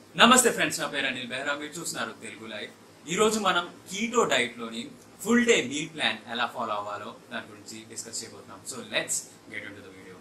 నమస్తే ఫ్రెండ్స్ నా పేరు అనిల్ బెహ్రా మీరు చూస్తున్నారు తెలుగు లైవ్ ఈ రోజు మనం కీటో డైట్ లోని ఫుల్ డే మీల్ ప్లాన్ ఎలా ఫాలో అవ్వాలో దాని గురించి డిస్కస్ చేయబోతున్నాం so let's get into the video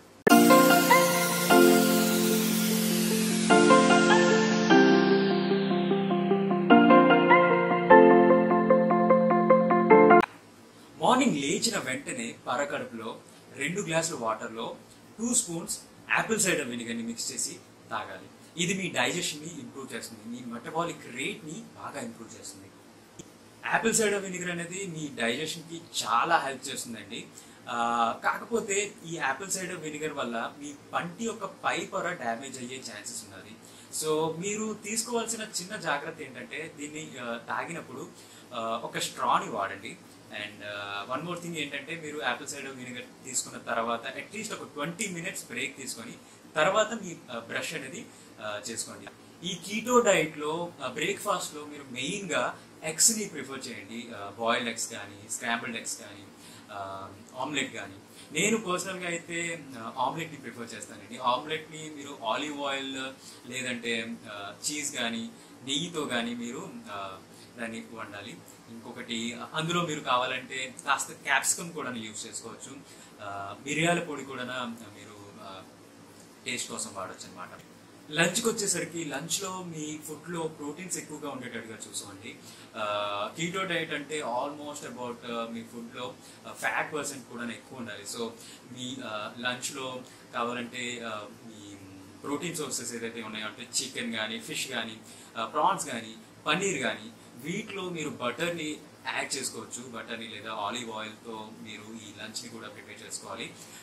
morning లేచిన వెంటనే పరకడుపులో రెండు గ్లాసుల వాటర్లో టూ స్పూన్స్ యాపిల్ సైడర్ వినిగర్ని మిక్స్ చేసి తాగాలి ఇది మీ డైజెషన్ ని ఇంప్రూవ్ చేస్తుంది మీ మెటబాలిక్ రేట్ ని బాగా ఇంప్రూవ్ చేస్తుంది యాపిల్ సైడర్ వినిగర్ అనేది మీ డైజెషన్ కి చాలా హెల్ప్ చేస్తుందండి ఆ, కాకపోతే ఈ యాపిల్ సైడర్ వినిగర్ వల్ల మీ పంటి యొక్క పై పొర డ్యామేజ్ అయ్యే ఛాన్సెస్ ఉన్నది సో మీరు తీసుకోవాల్సిన చిన్న జాగ్రత్త ఏంటంటే దీన్ని ఆ, తాగినప్పుడు ఆ, ఒక స్ట్రాని వాడండి అండ్ వన్ మోర్ థింగ్ ఏంటంటే మీరు యాపిల్ సైడర్ వినిగర్ తీసుకున్న తర్వాత అట్లీస్ట్ ఒక ట్వంటీ మినిట్స్ బ్రేక్ తీసుకొని తర్వాత మీ బ్రష్ అనేది ఆ, చేసుకోండి ఈ కీటో డైట్ లో బ్రేక్ఫాస్ట్ లో మీరు మెయిన్ గా ఎగ్స్ ని ప్రిఫర్ చేయండి బాయిల్డ్ ఎగ్స్ కానీ స్క్రాంబుల్డ్ ఎగ్స్ కానీ ఆమ్లెట్ కానీ నేను పర్సనల్ గా అయితే ఆమ్లెట్ ని ప్రిఫర్ చేస్తానండి ఆమ్లెట్ ని మీరు ఆలివ్ ఆయిల్ లేదంటే చీజ్ కానీ నెయ్యితో కానీ మీరు ఆ, దాన్ని వండాలి ఇంకొకటి అందులో మీరు కావాలంటే కాస్త క్యాప్సికమ్ కూడా యూజ్ చేసుకోవచ్చు ఆ, మిరియాల పొడి కూడా మీరు ఆ, టేస్ట్ కోసం వాడచ్చు అనమాట లంచ్కి వచ్చేసరికి లంచ్లో మీ ఫుడ్లో ప్రోటీన్స్ ఎక్కువగా ఉండేటట్టుగా చూసుకోండి కీటో డైట్ అంటే ఆల్మోస్ట్ అబౌట్ మీ ఫుడ్లో ఫ్యాట్ పర్సెంట్ కూడా ఎక్కువ ఉండాలి సో మీ లంచ్లో కావాలంటే ఆ, మీ ప్రోటీన్ సోర్సెస్ ఏదైతే ఉన్నాయో అంటే చికెన్ కానీ ఫిష్ కానీ ప్రాన్స్ కానీ పన్నీర్ కానీ వీటిలో మీరు బటర్ని యాడ్ చేసుకోవచ్చు బటర్ని లేదా ఆలివ్ ఆయిల్తో మీరు ఈ లంచ్ని కూడా ప్రిపేర్ చేసుకోవాలి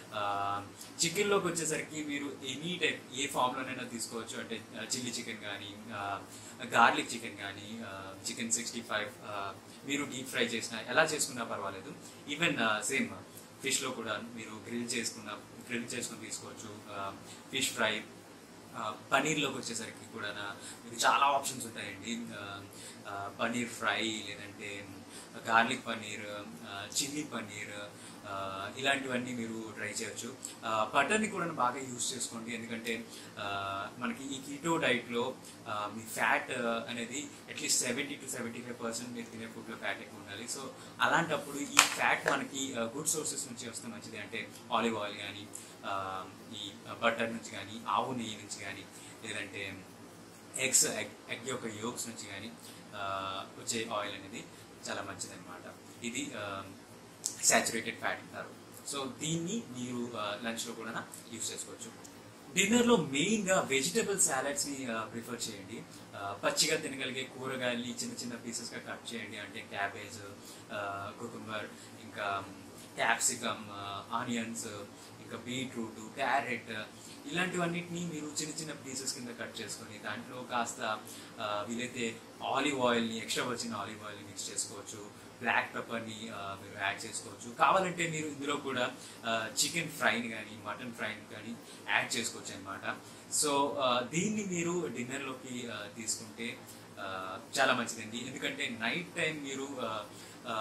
చికెన్లోకి వచ్చేసరికి మీరు ఎనీ టైప్ ఏ ఫామ్లోనైనా తీసుకోవచ్చు అంటే చిల్లీ చికెన్ కానీ గార్లిక్ చికెన్ కానీ చికెన్ సిక్స్టీ ఫైవ్ మీరు డీప్ ఫ్రై చేసినా ఎలా చేసుకున్నా పర్వాలేదు ఈవెన్ సేమ్ ఫిష్లో కూడా మీరు గ్రిల్ చేసుకున్న గ్రిల్ చేసుకుని తీసుకోవచ్చు ఫిష్ ఫ్రై ఆ, పనీర్లోకి వచ్చేసరికి కూడా మీకు చాలా ఆప్షన్స్ ఉంటాయండి ఆ, ఆ, పనీర్ ఫ్రై లేదంటే గార్లిక్ పనీర్ చిల్లీ పనీర్ ఆ, ఇలాంటివన్నీ మీరు ట్రై చేయొచ్చు ఆ, బటర్ని కూడా బాగా యూస్ చేసుకోండి ఎందుకంటే ఆ, మనకి ఈ కీటో డైట్లో ఆ, మీ ఫ్యాట్ అనేది at least seventy to seventy five percent మీరు తినే ఫుడ్లో ఫ్యాట్ ఎక్కువ ఉండాలి సో అలాంటప్పుడు ఈ ఫ్యాట్ మనకి గుడ్ సోర్సెస్ నుంచి వస్తే మంచిది అంటే ఆలివ్ ఆయిల్ కానీ ఆ, ఈ బటర్ నుంచి కానీ ఆవు నెయ్యి నుంచి కానీ లేదంటే ఎగ్స్ ఎగ్ ఎగ్ యొక్క యోగ్స్ నుంచి కానీ ఆ, వచ్చే ఆయిల్ అనేది చాలా మంచిది అనమాట ఇది సాచురేటెడ్ ఫ్యాట్ అంటారు సో దీన్ని మీరు లంచ్లో కూడా యూస్ చేసుకోవచ్చు డిన్నర్లో మెయిన్గా వెజిటబుల్ సాలడ్స్ని ప్రిఫర్ చేయండి ఆ, పచ్చిగా తినగలిగే కూరగాయల్ని చిన్న చిన్న పీసెస్గా కట్ చేయండి అంటే క్యాబేజ్ కుకుంబర్ ఇంకా క్యాప్సికమ్ ఆనియన్స్ ఇంకా బీట్రూట్ క్యారెట్ ఇలాంటివన్నిటిని మీరు చిన్న చిన్న పీసెస్ కింద కట్ చేసుకొని దాంట్లో కాస్త ఆ, వీలైతే ఆలివ్ ఆయిల్ని ఎక్స్ట్రా వచ్చిన ఆలివ్ ఆయిల్ని మిక్స్ చేసుకోవచ్చు బ్లాక్ పెప్పర్ని మీరు యాడ్ చేసుకోవచ్చు కావాలంటే మీరు ఇందులో కూడా చికెన్ ఫ్రైని కానీ మటన్ ఫ్రైని కానీ యాడ్ చేసుకోవచ్చు అనమాట సో దీన్ని మీరు డిన్నర్లోకి తీసుకుంటే ఆ, చాలా మంచిదండి ఎందుకంటే నైట్ టైం మీరు ఆ, ఆ,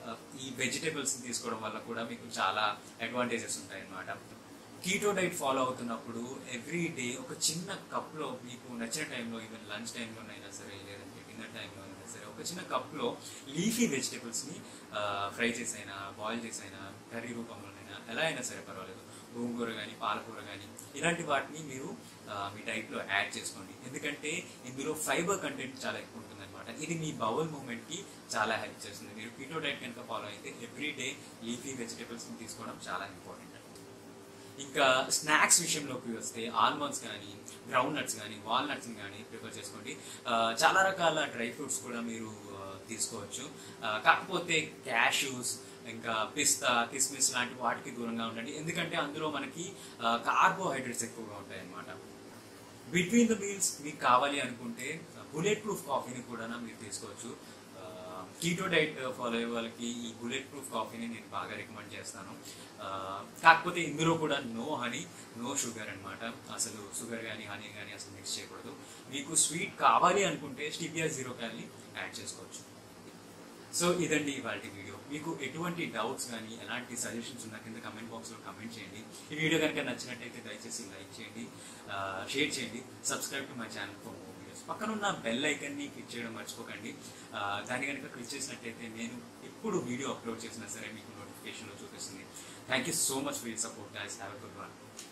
ఈ వెజిటేబుల్స్ తీసుకోవడం వల్ల కూడా మీకు చాలా అడ్వాంటేజెస్ ఉంటాయి అన్నమాట కీటో డైట్ ఫాలో అవుతున్నప్పుడు ఎవ్రీ డే ఒక చిన్న కప్లో మీకు నచ్చిన టైంలో ఈవెన్ లంచ్ టైంలోనైనా సరే లేదంటే డిన్నర్ టైంలో అయినా సరే ఒక చిన్న కప్లో లీఫీ వెజిటేబుల్స్ని ఫ్రై చేసైనా బాయిల్ చేసైనా కర్రీ రూపంలోనైనా ఎలా అయినా సరే పర్వాలేదు గోంగూర కానీ పాలకూర కానీ ఇలాంటి వాటిని మీరు ఆ, మీ డైట్లో యాడ్ చేసుకోండి ఎందుకంటే ఇందులో ఫైబర్ కంటెంట్ చాలా ఎక్కువ ఉంటుంది అనమాట ఇది మీ బౌల్ మూమెంట్కి చాలా హెల్ప్ చేస్తుంది మీరు కీటో డైట్ కనుక ఫాలో అయితే ఎవ్రీ డే లీఫీ వెజిటేబుల్స్ని తీసుకోవడం చాలా ఇంపార్టెంట్ ఇంకా స్నాక్స్ విషయంలోకి వస్తే ఆల్మండ్స్ కానీ గ్రౌండ్ నట్స్ కానీ వాల్నట్స్ కానీ ప్రిఫర్ చేసుకోండి ఆ, చాలా రకాల డ్రై ఫ్రూట్స్ కూడా మీరు ఆ, తీసుకోవచ్చు ఆ, కాకపోతే క్యాషూస్ ఇంకా పిస్తా కిస్మిస్ లాంటి వాటికి దూరంగా ఉండండి ఎందుకంటే అందులో మనకి కార్బోహైడ్రేట్స్ ఎక్కువగా ఉంటాయి అన్నమాట బిట్వీన్ ద మీల్స్ మీకు కావాలి అనుకుంటే బుల్లెట్ ప్రూఫ్ కాఫీని కూడా మీరు తీసుకోవచ్చు కీటో డైట్ ఫాలో అయ్యే వాళ్ళకి ఈ బుల్లెట్ ప్రూఫ్ కాఫీని నేను బాగా రికమెండ్ చేస్తాను ఆ, కాకపోతే ఇందులో కూడా నో హనీ నో షుగర్ అన్నమాట అసలు షుగర్ కానీ హనీ కానీ అసలు మిక్స్ చేయకూడదు మీకు స్వీట్ కావాలి అనుకుంటే స్టీపియా జీరో క్యాల్ని యాడ్ చేసుకోవచ్చు సో ఇదండి ఇవాళ వీడియో మీకు ఎటువంటి డౌట్స్ కానీ ఎలాంటి సజెషన్స్ ఉన్న కింద కమెంట్ బాక్స్లో కమెంట్ చేయండి ఈ వీడియో కనుక నచ్చినట్టయితే దయచేసి లైక్ చేయండి షేర్ చేయండి subscribe to my channel for more videos పక్కన ఉన్న బెల్ ఐకన్ని క్లిక్ చేయడం మర్చిపోకండి ఆ, దాన్ని కనుక క్లిక్ చేసినట్టయితే నేను ఎప్పుడు వీడియో అప్లోడ్ చేసినా సరే మీకు నోటిఫికేషన్లో చూపిస్తుంది thank you so much for your support guys have a good one